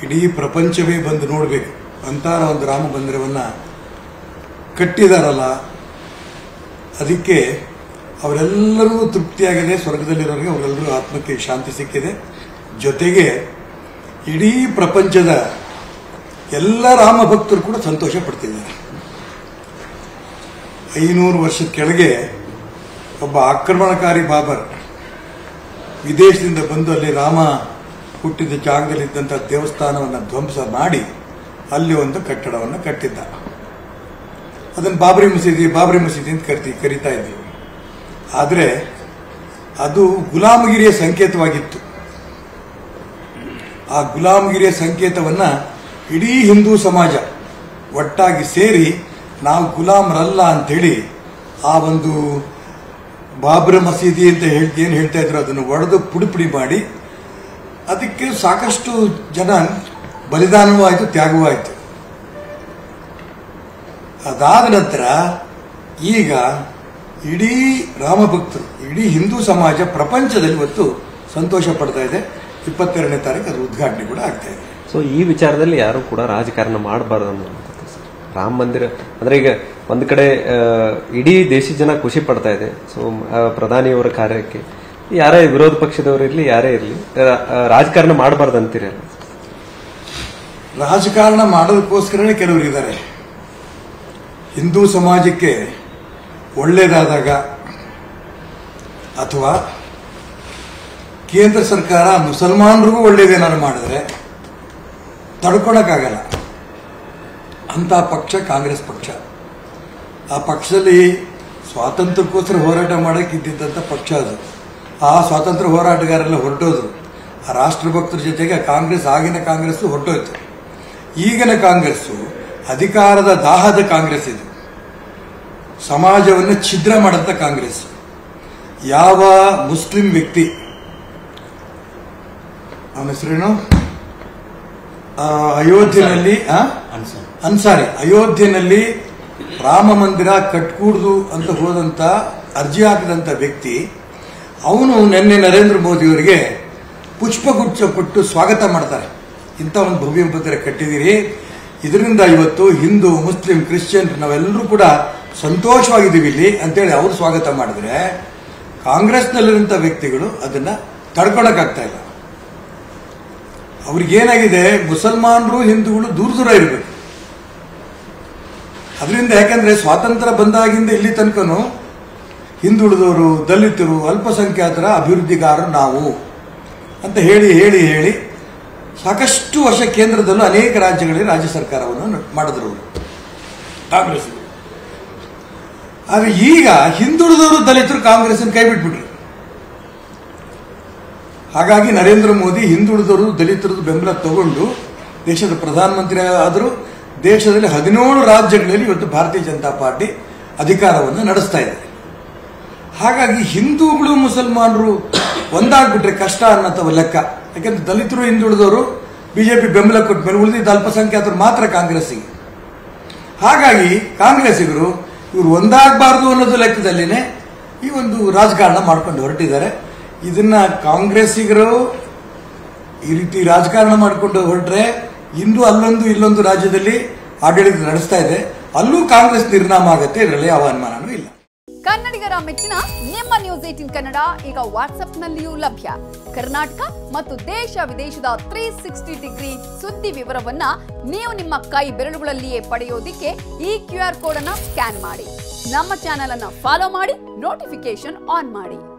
ಇಡೀ ಪ್ರಪಂಚವೇ ಬಂದು ನೋಡಬೇಕು ಅಂತ ಒಂದು ರಾಮ ಮಂದಿರವನ್ನ ಕಟ್ಟಿದಾರಲ್ಲ ಅದಕ್ಕೆ ಅವರೆಲ್ಲರೂ ತೃಪ್ತಿಯಾಗಿದೆ ಸ್ವರ್ಗದಲ್ಲಿರೋರಿಗೆ ಅವರೆಲ್ಲರೂ ಆತ್ಮಕ್ಕೆ ಶಾಂತಿ ಸಿಕ್ಕಿದೆ ಜೊತೆಗೆ ಇಡೀ ಪ್ರಪಂಚದ ಎಲ್ಲ ರಾಮ ಭಕ್ತರು ಕೂಡ ಸಂತೋಷ ಪಡ್ತಿದ್ದಾರೆ ಐನೂರು ವರ್ಷದ ಕೆಳಗೆ ಒಬ್ಬ ಆಕ್ರಮಣಕಾರಿ ಬಾಬರ್ ವಿದೇಶದಿಂದ ಬಂದು ಅಲ್ಲಿ ರಾಮ ಹುಟ್ಟಿದ ಜಾಗದಲ್ಲಿದ್ದಂಥ ದೇವಸ್ಥಾನವನ್ನು ಧ್ವಂಸ ಮಾಡಿ ಅಲ್ಲಿ ಒಂದು ಕಟ್ಟಡವನ್ನು ಕಟ್ಟಿದ್ದ ಅದನ್ನು ಬಾಬರಿ ಮಸೀದಿ ಬಾಬರಿ ಮಸೀದಿ ಅಂತ ಕರಿತಿ ಕರಿತಾ ಇದ್ದೀವಿ ಆದರೆ ಅದು ಗುಲಾಮಗಿರಿಯ ಸಂಕೇತವಾಗಿತ್ತು ಆ ಗುಲಾಮಗಿರಿಯ ಸಂಕೇತವನ್ನ ಇಡೀ ಹಿಂದೂ ಸಮಾಜ ಒಟ್ಟಾಗಿ ಸೇರಿ ನಾವು ಗುಲಾಮರಲ್ಲ ಅಂತೇಳಿ ಆ ಒಂದು ಬಾಬ್ರ ಮಸೀದಿ ಅಂತ ಹೇಳಿ ಏನು ಹೇಳ್ತಾ ಇದ್ರು ಅದನ್ನು ಒಡೆದು ಪುಡಿ ಪುಡಿ ಮಾಡಿ ಅದಕ್ಕೆ ಸಾಕಷ್ಟು ಜನ ಬಲಿದಾನವೂ ಆಯಿತು ತ್ಯಾಗವೂ ಆಯಿತು ಅದಾದ ನಂತರ ಈಗ ಇಡೀ ರಾಮಭಕ್ತರು ಇಡೀ ಹಿಂದೂ ಸಮಾಜ ಪ್ರಪಂಚದಲ್ಲಿ ಇವತ್ತು ಸಂತೋಷ ಪಡ್ತಾ ಇದೆ ಇಪ್ಪತ್ತೆರಡನೇ ತಾರೀಕು ಅದು ಉದ್ಘಾಟನೆ ಕೂಡ ಆಗ್ತಾ ಇದೆ ಸೊ ಈ ವಿಚಾರದಲ್ಲಿ ಯಾರು ಕೂಡ ರಾಜಕಾರಣ ಮಾಡಬಾರ್ದು ಅನ್ನುವಂಥದ್ದು ಸರ್. ರಾಮ ಮಂದಿರ ಅಂದ್ರೆ ಈಗ ಒಂದ್ ಕಡೆ ಆ, ಇಡೀ ದೇಶದ ಜನ ಖುಷಿ ಪಡ್ತಾ ಇದೆ ಸೊ ಪ್ರಧಾನಿಯವರ ಕಾರ್ಯಕ್ಕೆ ಯಾರೇ ವಿರೋಧ ಪಕ್ಷದವರು ಇರ್ಲಿ ಯಾರೇ ಇರ್ಲಿ ರಾ- ಆ, ರಾಜಕಾರಣ ಮಾಡಬಾರ್ದು ಅಂತೀರಲ್ಲ ರಾಜಕಾರಣ ಮಾಡೋದಕ್ಕೋಸ್ಕರನೇ ಕೆಲವರು ಇದ್ದಾರೆ ಹಿಂದೂ ಸಮಾಜಕ್ಕೆ ಒಳ್ಳೇದಾದಾಗ ಅಥವಾ ಕೇಂದ್ರ ಸರ್ಕಾರ ಮುಸಲ್ಮಾನರಿಗೂ ಒಳ್ಳೇದೇನಾದ್ರು ಮಾಡಿದ್ರೆ ತಡ್ಕೊಳಕ್ಕಾಗಲ್ಲ ಅಂತ ಪಕ್ಷ ಕಾಂಗ್ರೆಸ್ ಪಕ್ಷ ಆ ಪಕ್ಷದಲ್ಲಿ ಸ್ವಾತಂತ್ರ್ಯಕ್ಕೋಸ್ಕರ ಹೋರಾಟ ಮಾಡಕ್ಕೆ ಇದ್ದಿದ್ದಂಥ ಪಕ್ಷ ಅದು ಆ ಸ್ವಾತಂತ್ರ್ಯ ಹೋರಾಟಗಾರೆಲ್ಲ ಹೊರಟೋದ್ರು ಆ ರಾಷ್ಟ್ರಭಕ್ತರ ಜೊತೆಗೆ ಕಾಂಗ್ರೆಸ್ ಆಗಿನ ಕಾಂಗ್ರೆಸ್ ಹೊರಟೋಯ್ತು ಈಗಿನ ಕಾಂಗ್ರೆಸ್ ಅಧಿಕಾರದ ದಾಹದ ಕಾಂಗ್ರೆಸ್ ಇದು ಸಮಾಜವನ್ನು ಛಿದ್ರ ಮಾಡಂತ ಕಾಂಗ್ರೆಸ್ ಯಾವ ಮುಸ್ಲಿಂ ವ್ಯಕ್ತಿ ಅವನ ಹೆಸರೇನು ಆ, ಅಯೋಧ್ಯೆಯಲ್ಲಿ ಆ? ಅನ್ಸಾರಿ ಅಯೋಧ್ಯೆಯಲ್ಲಿ ರಾಮ ಮಂದಿರ ಕಟ್ಕೂಡ್ದು ಅಂತ ಹೋದಂತ ಅರ್ಜಿ ಹಾಕಿದಂತ ವ್ಯಕ್ತಿ ಅವನು ನಿನ್ನೆ ನರೇಂದ್ರ ಮೋದಿಯವರಿಗೆ ಪುಷ್ಪಗುಚ್ಛ ಕೊಟ್ಟು ಸ್ವಾಗತ ಮಾಡ್ತಾರೆ ಇಂಥ ಒಂದು ಭವ್ಯ ಮಂದಿರ ಕಟ್ಟಿದಿರಿ ಇದರಿಂದ ಇವತ್ತು ಹಿಂದೂ ಮುಸ್ಲಿಂ ಕ್ರಿಶ್ಚಿಯನ್ ನಾವೆಲ್ಲರೂ ಕೂಡ ಸಂತೋಷವಾಗಿದ್ದೀವಿ ಇಲ್ಲಿ ಅಂತೇಳಿ ಅವರು ಸ್ವಾಗತ ಮಾಡಿದ್ರೆ ಕಾಂಗ್ರೆಸ್ನಲ್ಲಿರುವಂಥ ವ್ಯಕ್ತಿಗಳು ಅದನ್ನ ತಡ್ಕೊಳಕ್ಕಾಗ್ತಾ ಇಲ್ಲ ಅವ್ರಿಗೇನಾಗಿದೆ ಮುಸಲ್ಮಾನರು ಹಿಂದೂಗಳು ದೂರ ದೂರ ಇರಬೇಕು ಅದರಿಂದ ಯಾಕಂದ್ರೆ ಸ್ವಾತಂತ್ರ್ಯ ಬಂದಾಗಿಂದ ಇಲ್ಲಿ ತನಕನು ಹಿಂದುಳಿದವರು ದಲಿತರು ಅಲ್ಪಸಂಖ್ಯಾತರ ಅಭಿವೃದ್ಧಿಗಾರರು ನಾವು ಅಂತ ಹೇಳಿ ಹೇಳಿ ಹೇಳಿ ಸಾಕಷ್ಟು ವರ್ಷ ಕೇಂದ್ರದಲ್ಲೂ ಅನೇಕ ರಾಜ್ಯಗಳಲ್ಲಿ ರಾಜ್ಯ ಸರ್ಕಾರವನ್ನು ನ- ಮಾಡಿದ್ರು ಅವರು ಕಾಂಗ್ರೆಸ್ ಆದ್ರೆ ಈಗ ಹಿಂದುಳಿದವರು ದಲಿತರು ಕಾಂಗ್ರೆಸ್ ಕೈ ಬಿಟ್ಬಿಟ್ರು ಹಾಗಾಗಿ ನರೇಂದ್ರ ಮೋದಿ ಹಿಂದುಳಿದವರು ದಲಿತರದ್ದು ಬೆಂಬಲ ತಗೊಂಡು ದೇಶದ ಪ್ರಧಾನಮಂತ್ರಿ ಆದರೂ ದೇಶದಲ್ಲಿ ಹದಿನೇಳು ರಾಜ್ಯಗಳಲ್ಲಿ ಇವತ್ತು ಭಾರತೀಯ ಜನತಾ ಪಾರ್ಟಿ ಅಧಿಕಾರವನ್ನು ನಡೆಸ್ತಾ ಇದೆ ಹಾಗಾಗಿ ಹಿಂದೂಗಳು ಮುಸಲ್ಮಾನರು ಒಂದಾಗ್ಬಿಟ್ರೆ ಕಷ್ಟ ಅನ್ನತ್ತವ ಲೆಕ್ಕ ಯಾಕಂದ್ರೆ ದಲಿತರು ಹಿಂದುಳಿದವರು ಬಿಜೆಪಿ ಬೆಂಬಲ ಕೊಟ್ಟ ಮೇಲೆ ಉಳಿದಿದ್ದ ಅಲ್ಪಸಂಖ್ಯಾತರು ಮಾತ್ರ ಕಾಂಗ್ರೆಸ್ಸಿಗೆ ಹಾಗಾಗಿ ಕಾಂಗ್ರೆಸ್ಸಿಗರು ಇವರು ಒಂದಾಗಬಾರ್ದು ಅನ್ನೋದು ಲೆಕ್ಕದಲ್ಲಿನೇ ಈ ಒಂದು ರಾಜಕಾರಣ ಮಾಡ್ಕೊಂಡು ಹೊರಟಿದ್ದಾರೆ ಇದನ್ನ ಕಾಂಗ್ರೆಸ್ಸಿಗರು ಈ ರೀತಿ ರಾಜಕಾರಣ ಮಾಡಿಕೊಂಡು ಹೊರಟ್ರೆ ಇಂದು ಅಲ್ಲೊಂದು ಇಲ್ಲೊಂದು ರಾಜ್ಯದಲ್ಲಿ ಆಡಳಿತ ನಡೆಸ್ತಾ ಇದೆ ಅಲ್ಲೂ ಕಾಂಗ್ರೆಸ್ ನಿರ್ನಾಮ ಆಗುತ್ತೆ ಇದರಲ್ಲಿ ಯಾವ ಅನುಮಾನನೂ ಇಲ್ಲ ಕನ್ನಡಿಗರ ಮೆಚ್ಚಿನ ನಿಮ್ಮ ನ್ಯೂಸ್ ಏಟಿನ್ ಕನ್ನಡ ಈಗ ವಾಟ್ಸ್ಆಪ್ನಲ್ಲಿಯೂ ಲಭ್ಯ ಕರ್ನಾಟಕ ಮತ್ತು ದೇಶ ವಿದೇಶದ ತ್ರೀ ಸಿಕ್ಸ್ಟಿ ಡಿಗ್ರಿ ಸುದ್ದಿ ವಿವರವನ್ನ ನೀವು ನಿಮ್ಮ ಕೈ ಬೆರಳುಗಳಲ್ಲಿಯೇ ಪಡೆಯೋದಿಕ್ಕೆ ಈ ಕ್ಯೂ ಆರ್ ಕೋಡ್ ಅನ್ನ ಸ್ಕ್ಯಾನ್ ಮಾಡಿ ನಮ್ಮ ಚಾನೆಲ್ ಅನ್ನ ಫಾಲೋ ಮಾಡಿ ನೋಟಿಫಿಕೇಶನ್ ಆನ್ ಮಾಡಿ